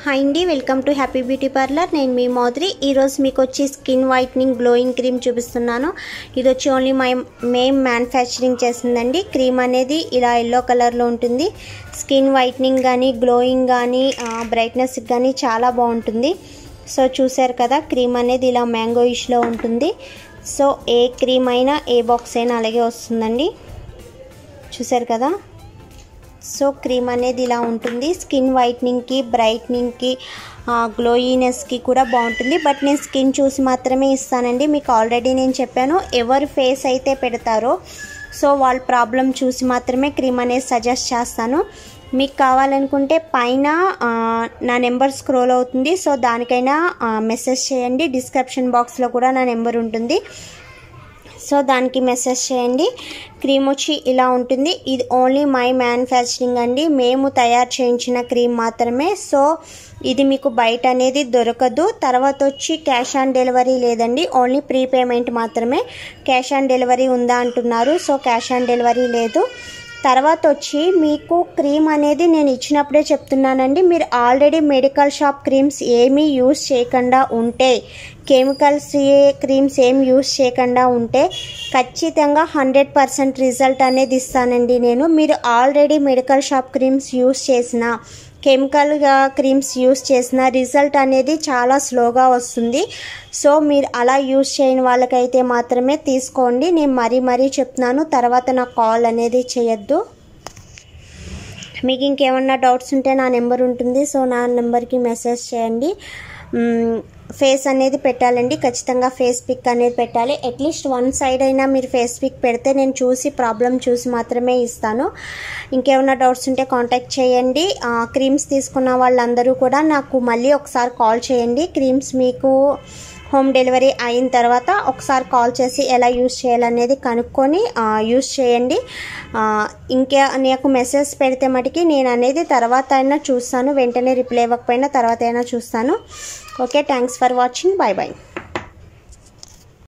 hi అండి welcome to happy beauty parlour నేను మీ మోద్రి ఈరోజు మీకు వచ్చి స్కిన్ వైట్నింగ్ గ్లోయింగ్ క్రీమ్ చూపిస్తున్నాను ఇది వచ్చి ఓన్లీ మై మేం మ్యానుఫ్యాక్చరింగ్ చేసిందండి క్రీమ్ అనేది ఇలా ఎల్లో కలర్లో ఉంటుంది స్కిన్ వైట్నింగ్ కానీ గ్లోయింగ్ కానీ బ్రైట్నెస్ కానీ చాలా బాగుంటుంది సో చూసారు కదా క్రీమ్ అనేది ఇలా మ్యాంగో ఇష్లో ఉంటుంది సో ఏ క్రీమ్ అయినా ఏ బాక్స్ అయినా అలాగే వస్తుందండి చూసారు కదా సో క్రీమ్ అనేది ఇలా ఉంటుంది స్కిన్ వైట్నింగ్కి బ్రైట్నింగ్కి గ్లోయీనెస్కి కూడా బాగుంటుంది బట్ నేను స్కిన్ చూసి మాత్రమే ఇస్తానండి మీకు ఆల్రెడీ నేను చెప్పాను ఎవరు ఫేస్ అయితే పెడతారో సో వాళ్ళ ప్రాబ్లం చూసి మాత్రమే క్రీమ్ అనేది సజెస్ట్ చేస్తాను మీకు కావాలనుకుంటే పైన నా నెంబర్ స్క్రోల్ అవుతుంది సో దానికైనా మెసేజ్ చేయండి డిస్క్రిప్షన్ బాక్స్లో కూడా నా నెంబర్ ఉంటుంది సో దానికి మెసేజ్ చేయండి క్రీమ్ వచ్చి ఇలా ఉంటుంది ఇది ఓన్లీ మై మ్యానుఫ్యాక్చరింగ్ అండి మేము తయారు చేయించిన క్రీమ్ మాత్రమే సో ఇది మీకు బయట అనేది దొరకదు తర్వాత వచ్చి క్యాష్ ఆన్ డెలివరీ లేదండి ఓన్లీ ప్రీ పేమెంట్ మాత్రమే క్యాష్ ఆన్ డెలివరీ ఉందా అంటున్నారు సో క్యాష్ ఆన్ డెలివరీ లేదు తర్వాత వచ్చి మీకు క్రీమ్ అనేది నేను ఇచ్చినప్పుడే చెప్తున్నానండి మీరు ఆల్రెడీ మెడికల్ షాప్ క్రీమ్స్ ఏమీ యూస్ చేయకుండా ఉంటే కెమికల్స్ క్రీమ్స్ ఏం యూస్ చేయకుండా ఉంటే ఖచ్చితంగా హండ్రెడ్ పర్సెంట్ రిజల్ట్ అనేది ఇస్తానండి నేను మీరు already medical shop creams use చేసిన కెమికల్గా క్రీమ్స్ యూస్ చేసిన రిజల్ట్ అనేది చాలా స్లోగా వస్తుంది సో మీరు అలా యూస్ చేయని వాళ్ళకైతే మాత్రమే తీసుకోండి నేను మరీ మరీ చెప్తున్నాను తర్వాత నాకు కాల్ అనేది చేయొద్దు మీకు ఇంకేమన్నా డౌట్స్ ఉంటే నా నెంబర్ ఉంటుంది సో నా నెంబర్కి మెసేజ్ చేయండి ఫేస్ అనేది పెట్టాలండి ఖచ్చితంగా ఫేస్ పిక్ అనేది పెట్టాలి అట్లీస్ట్ వన్ సైడ్ అయినా మీరు ఫేస్ పిక్ పెడితే నేను చూసి ప్రాబ్లం చూసి మాత్రమే ఇస్తాను ఇంకేమైనా డౌట్స్ ఉంటే కాంటాక్ట్ చేయండి క్రీమ్స్ తీసుకున్న వాళ్ళందరూ కూడా నాకు మళ్ళీ ఒకసారి కాల్ చేయండి క్రీమ్స్ మీకు హోమ్ డెలివరీ అయిన తర్వాత ఒకసారి కాల్ చేసి ఎలా యూస్ చేయాలనేది కనుక్కొని యూస్ చేయండి ఇంకా నాకు మెసేజ్ పెడితే మటుకి నేను అనేది తర్వాత అయినా చూస్తాను వెంటనే రిప్లై ఇవ్వకపోయినా తర్వాత అయినా చూస్తాను okay thanks for watching bye bye